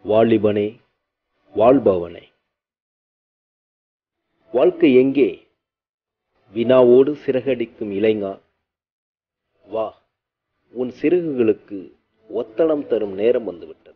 வாலிபனே வாழ்பவனே வாழ்க்கை எங்கே வினாவோடு சிறகடிக்கும் இளைஞா வா உன் சிறகுகளுக்கு ஒத்தடம் தரும் நேரம் வந்துவிட்டது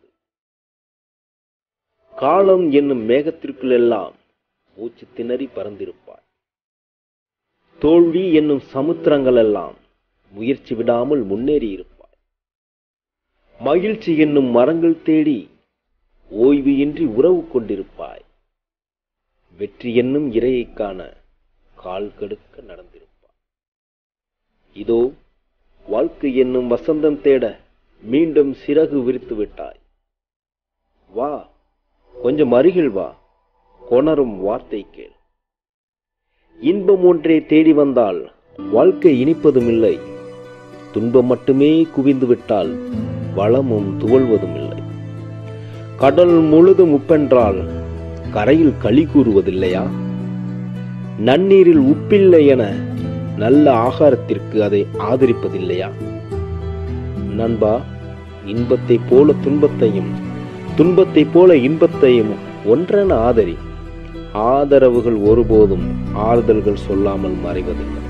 காலம் என்னும் மேகத்திற்குள் எல்லாம் மூச்சு திணறி பறந்திருப்பாய் தோல்வி என்னும் சமுத்திரங்கள் எல்லாம் முயற்சி விடாமல் முன்னேறி இருப்பாய் மகிழ்ச்சி என்னும் மரங்கள் தேடி ஓய்வு இன்றி உறவு கொண்டிருப்பாய் வெற்றி என்னும் இரையைக் காண கால் கடுக்க நடந்திருப்பாய் இதோ வாழ்க்கை என்னும் வசந்தம் தேட மீண்டும் சிறகு விரித்து விட்டாய் வா கொஞ்சம் அருகில் வா கொணரும் வார்த்தை கேள் இன்பம் ஒன்றே தேடி வந்தால் வாழ்க்கை இனிப்பதும் இல்லை துன்பம் மட்டுமே குவிந்து விட்டால் வளமும் துவள்வதும் இல்லை கடல் முழுதும் உப்பென்றால் கரையில் களி கூறுவதில்லையா நன்னீரில் உப்பில்லை என நல்ல ஆகாரத்திற்கு அதை ஆதரிப்பதில்லையா நண்பா இன்பத்தைப் போல துன்பத்தையும் துன்பத்தைப் போல இன்பத்தையும் ஒன்றென ஆதரி ஆதரவுகள் ஒருபோதும் ஆறுதல்கள் சொல்லாமல் மறைவதில்லை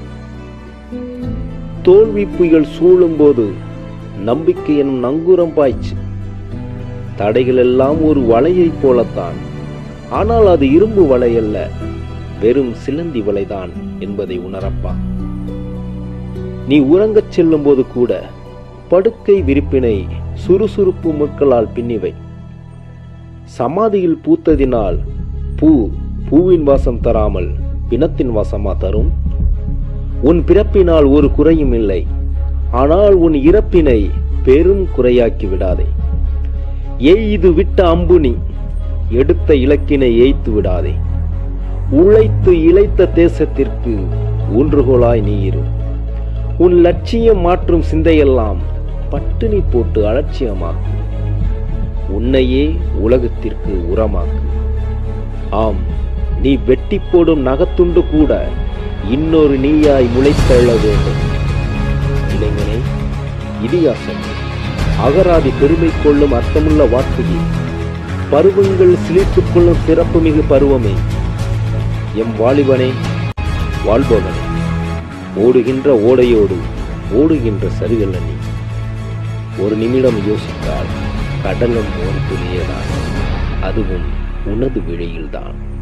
தோல்வி புயல் சூழும்போது நம்பிக்கை எனும் நங்கூரம் பாய்ச்சு தடைகள் எல்லாம் ஒரு வலையைப் போலத்தான் ஆனால் அது இரும்பு வலை அல்ல வெறும் சிலந்தி வலைதான் என்பதை உணரப்பா நீ உறங்கச் செல்லும் போது கூட படுக்கை விரிப்பினை சுறுசுறுப்பு முட்களால் பின்னிவை சமாதியில் பூத்ததினால் பூ பூவின் வாசம் தராமல் பிணத்தின் வாசமா தரும் உன் பிறப்பினால் ஒரு குறையும் இல்லை ஆனால் உன் இறப்பினை பெரும் குறையாக்கி விடாதே எய்து விட்ட அம்புனி எடுத்த இலக்கினை ஏய்த்து விடாதே உழைத்து இழைத்த தேசத்திற்கு ஊன்றுகோலாய் நீ இரு உன் லட்சியம் மாற்றும் சிந்தையெல்லாம் பட்டினி போட்டு அலட்சியமாக்கு உன்னையே உலகத்திற்கு உரமாக்கு ஆம் நீ வெட்டி போடும் நகத்துண்டு கூட இன்னொரு நீயாய் முளைத்தெழ வேண்டும் இளைஞனே இதிகாசம் அகராதி பெருமை கொள்ளும் அர்த்தமுள்ள வார்த்தையே பருவங்கள் சிலிர்த்துக் கொள்ளும் சிறப்புமிகு பருவமே எம் வாலிபனே வாழ்பவனே ஓடுகின்ற ஓடையோடு ஓடுகின்ற சரிகள் நீ ஒரு நிமிடம் யோசித்தால் கடலும் ஒரு துளியதான் அதுவும் உனது விழியில்தான்